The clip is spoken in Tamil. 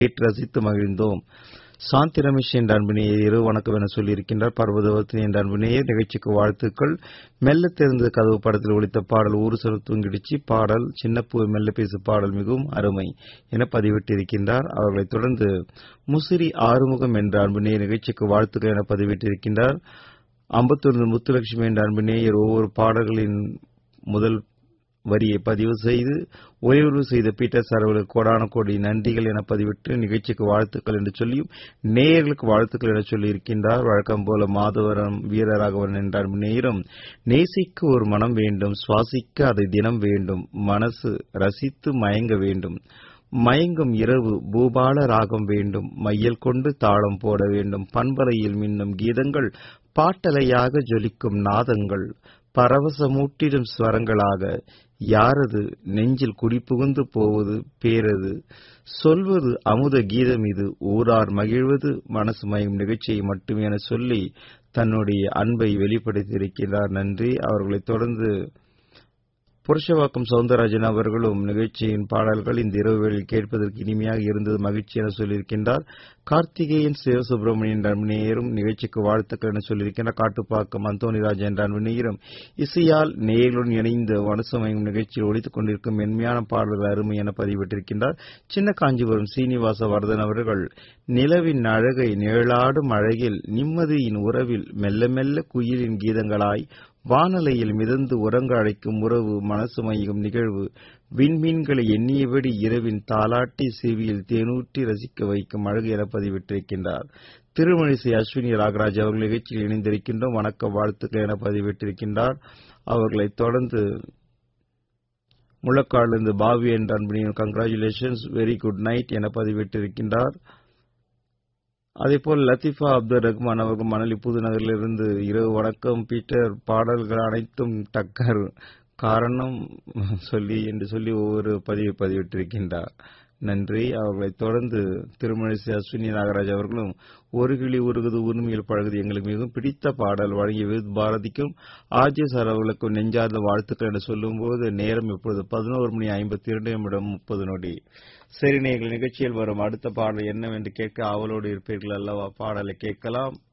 கேட்டு ரசித்து மகிழ்ந்தோம் சாந்தி ரமேஷ் என்ற அன்பினேயர் இரவு வணக்கம் என சொல்லியிருக்கின்றார் பர்வதவர்த்தினி என்ற அன்பினேயர் நிகழ்ச்சிக்கு வாழ்த்துக்கள் மெல்ல தெரிந்த கதவு படத்தில் ஒழித்த பாடல் ஊரு சொல் தூங்கிடுச்சு பாடல் சின்னப்பூ மெல்ல பேசு பாடல் மிகவும் அருமை என பதிவிட்டிருக்கின்றார் அவர்களைத் தொடர்ந்து முசிறி ஆறுமுகம் என்ற அன்பினேயர் நிகழ்ச்சிக்கு வாழ்த்துக்கள் என பதிவிட்டிருக்கின்றார் அம்பத்தூர் முத்துலட்சுமி என்ற அன்பினேயர் ஒவ்வொரு பாடல்களின் முதல் வரியை பதிவு செய்து ஒளிபரப்பு செய்த பீட்டர் சார் அவர்களுக்கு கோடான கோடி நன்றிகள் என பதிவிட்டு நிகழ்ச்சிக்கு வாழ்த்துக்கள் என்று சொல்லியும் நேயர்களுக்கு வாழ்த்துக்கள் என சொல்லியிருக்கின்றார் வழக்கம் போல மாதவரம் வீரராகவன் என்ற நேரம் நேசிக்க ஒரு மனம் வேண்டும் சுவாசிக்க அதை தினம் வேண்டும் மனசு ரசித்து மயங்க வேண்டும் மயங்கும் இரவு பூபால ராகம் வேண்டும் மையல் கொண்டு தாளம் போட வேண்டும் பண்பலையில் மின்னும் கீதங்கள் பாட்டலையாக ஜொலிக்கும் நாதங்கள் பரவசமூட்டிடும் ஸ்வரங்களாக யாரது நெஞ்சில் குடிபுகுந்து போவது பேரது சொல்வது அமுத கீதம் இது ஊரார் மகிழ்வது மனசு மயம் நிகழ்ச்சியை மட்டுமே என சொல்லி தன்னுடைய அன்பை வெளிப்படுத்தியிருக்கிறார் நன்றி அவர்களைத் தொடர்ந்து புருஷவாக்கம் சவுந்தரராஜன் அவர்களும் நிகழ்ச்சியின் பாடல்கள் இந்த இரவு வேளையில் கேட்பதற்கு இனிமையாக இருந்தது மகிழ்ச்சி என சொல்லியிருக்கின்றார் கார்த்திகேயன் சிவசுப்பிரமணியன் அன்புநேயரும் நிகழ்ச்சிக்கு வாழ்த்துக்கள் என சொல்லியிருக்கின்றார் காட்டுப்பாக்கம் அந்தோனிராஜ் என்ற அன்புநேயரும் இசையால் நேயர்களுடன் இணைந்து மனசுமயம் நிகழ்ச்சியில் ஒழித்துக் கொண்டிருக்கும் மென்மையான பாடல்கள் அருமை என பதிவிட்டிருக்கின்றார் சின்ன காஞ்சிபுரம் சீனிவாச வர்தன் அவர்கள் நிலவின் அழகை நிழலாடும் அழகில் நிம்மதியின் உறவில் மெல்ல மெல்ல குயிலின் கீதங்களாய் வானலையில் மிதந்து உறங்க அழைக்கும் உறவு மனசு மையும் நிகழ்வு விண்மீன்களை எண்ணியபடி இரவின் தாலாட்டி செவியில் தேனூற்றி ரசிக்க வைக்கும் அழகு என பதிவிட்டிருக்கின்றார் திருமணிசை அஸ்வினி ராகராஜ் அவர்கள் நிகழ்ச்சியில் இணைந்திருக்கின்றோம் வணக்க வாழ்த்துக்கள் என பதிவிட்டிருக்கின்றார் அவர்களைத் தொடர்ந்து முழக்காடிலிருந்து பாவி என்ற அன்பனியின் கங்க்ராச்சுலேஷன்ஸ் வெரி குட் நைட் என பதிவிட்டிருக்கின்றார் அதேபோல் லத்திஃபா அப்துல் ரஹ்மான் அவர்கள் மணலி புதுநகரிலிருந்து இரவு வணக்கம் பீட்டர் பாடல்கள் அனைத்தும் டக்கர் காரணம் சொல்லி என்று சொல்லி ஒவ்வொரு பதிவை பதிவிட்டிருக்கின்றார் நன்றி அவர்களைத் தொடர்ந்து திருமணிசை அஸ்வினி நாகராஜ் அவர்களும் ஒரு கிளி உருகுது உரிமையில் பழகுது எங்களுக்கு மிகவும் பிடித்த பாடல் வழங்கிய வித் பாரதிக்கும் ஆர்ஜே சார் அவர்களுக்கும் நெஞ்சார்ந்த வாழ்த்துக்கள் என்று சொல்லும்போது நேரம் இப்பொழுது பதினோரு மணி ஐம்பத்தி இரண்டு நிமிடம் முப்பது நொடி சரி நீங்கள் நிகழ்ச்சியில் வரும் அடுத்த பாடல் என்னவென்று கேட்க ஆவலோடு இருப்பீர்கள் அல்லவா பாடலை கேட்கலாம்